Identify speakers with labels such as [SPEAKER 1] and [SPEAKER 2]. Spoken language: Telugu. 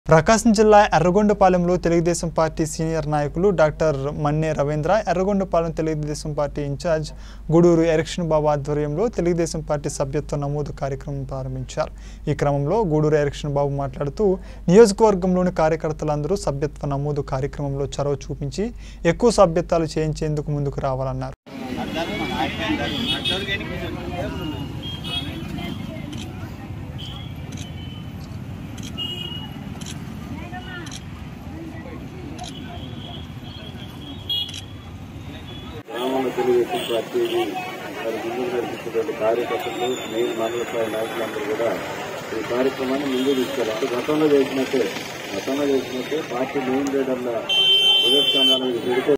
[SPEAKER 1] ప్రకాశం జిల్లా ఎర్రగొండపాలెంలో తెలుగుదేశం పార్టీ సీనియర్ నాయకులు doctor Manne Ravindra Yerragondapalem Telugu Desam party in charge Gudur Erikshan Babu ఆధ్వర్యంలో తెలుగుదేశం పార్టీ సభ్యత్వ నమోదు కార్యక్రమం ప్రారంభించారు ఈ క్రమంలో గూడూరు ఎరక్షన్ బాబు మాట్లాడుతూ నియోజకవర్గంలోని కార్యకర్తలందరూ సభ్యత్వ నమోదు కార్యక్రమంలో చొరవ చూపించి ఎక్కువ సభ్యత్వాలు చేయించేందుకు ముందుకు రావాలన్నారు
[SPEAKER 2] గ్రామంలో తెలుగుదేశం పార్టీని మరి ముందుకు నడిపించేటువంటి కార్యకర్తలు మెయిన్ మండల స్థాయి నాయకులందరూ కూడా ఈ కార్యక్రమాన్ని ముందుకు తీసుకెళ్ళారు అంటే గతంలో చేసినట్టే గతంలో చేసినట్టే పార్టీ మెయిన్ లీడర్ల ప్రదర్శనాలను పెడితే